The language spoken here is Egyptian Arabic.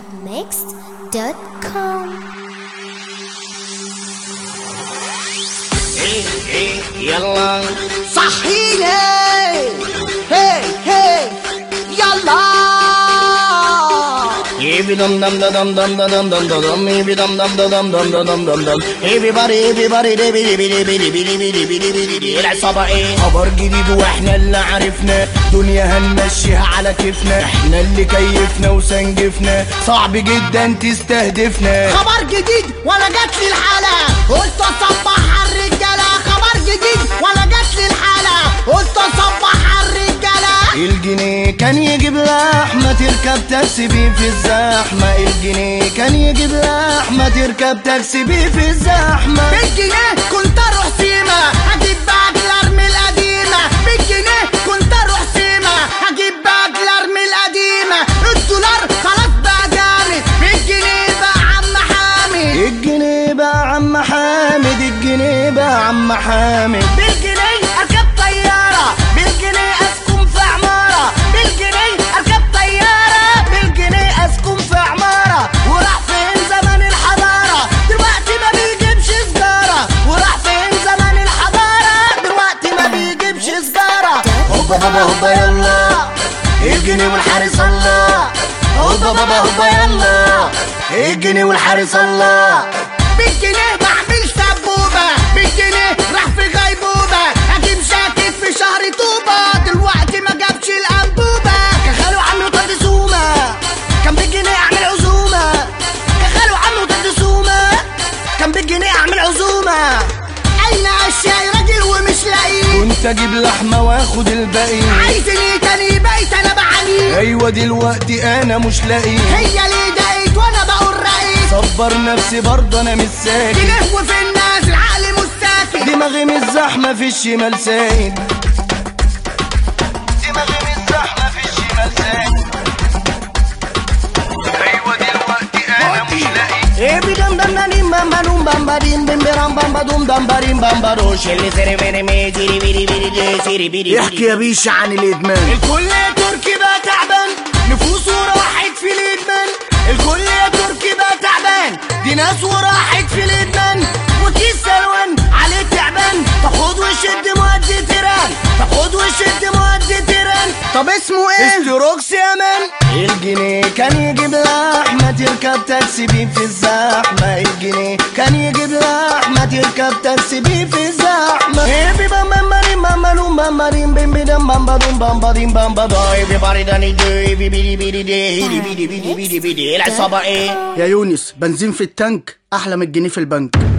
arabmixed.com ايه ايه يلا صحيني هي هي يلا Every dum dum da dum dum da dum dum da dum every dum dum da dum dum da dum dum dum everybody everybody دي بيدي بيدي بيدي بيدي بيدي بيدي بيدي بيدي العصابة ايه خبر جديد واحنا اللي عرفنا دنيا هنمشيها على كيفنا احنا اللي كيفنا وسنجفنا صعب جدا تستهدفنا خبر جديد ولا جات لي الحالة قلت اصبح على الرجالة خبر جديد ولا جات لي الحالة قلت اصبح على الرجالة الجنيه كان يجيب لحمة تركب تاكسي بيه في الزحمة الجنيه كان يجيب لحمة تركب تاكسي بيه في الزحمة بالجنيه كنت اروح سيما هجيب باجلر من القديمة بالجنيه كنت اروح سيما هجيب باجلر من القديمة الدولار خلاص بقى جامد بالجنيه بقى عم حامد الجنيه بقى عم حامد الجنيه بقى عم حامد بالجنيه اركب طيارة بالجنيه اسكن في عمارة بالجنيه اركب طيارة بالجنيه اسكن في عمارة وراح فين زمن الحضارة دلوقتي ما بيجيبش سجارة وراح فين زمن الحضارة دلوقتي ما بيجيبش سجارة هوبا بابا هوبا يلا الجنيه والحارس الله هوبا بابا هوبا يلا الجنيه والحارس الله بالجنيه بعمل سبوبة بالجنيه راح في غيبوبة اجيب جاكيت في شهر طوبة دلوقتي ما جابش الانبوبة كان خاله عمرو طرد سومة كان بالجنيه اعمل عزومة كان خاله عمرو طرد سومة كان بالجنيه اعمل عزومة اين اشياء راجل ومش لاقيه كنت اجيب لحمة واخد الباقي عايزني تاني بيت انا بعانيه ايوه دلوقتي انا مش لاقي هي ليه دقيت وانا بقول رئيس صبر نفسي برضه انا مش ساكت تلهو في الناس العقل مستاكن دماغي مش زحمة في الشمال سايد دماغي مش زحمة في الشمال سايد ايوه دلوقتي انا مش لاقي ايه بدم دم دم بام بدوم بام بدين بم برام بام بدوم دم بريم بام بدوش اللي سري بيني مي جيري بيدي بيدي دي سيري بيدي احكي يا بيشا عن الادمان الكل يا تركي بقى تعبان نفوسه راحت في الادمان الكل يا تركي بقى تعبان دي ناس وراحت في الادمان وكيس سلوان عليه تعبان تاخد وشد مؤدي تيران تاخد وشد مؤدي تيران طب اسمه ايه استروكس يا مان الجنيه كان يجيب لحمة تركب تاكسي بيه في الزحمة الجنيه كان يجيب لحمة تركب تاكسي بيه في الزحمة ايبي بام بام باريم بام بلوم بام باريم بيم بيدم بام بدوم بام باديم بام بدا everybody داني دي بيدي بيدي بيدي بيدي بيدي بيدي بيدي العصابة ايه يا يونس بنزين في التانك احلى من الجنيه في البنك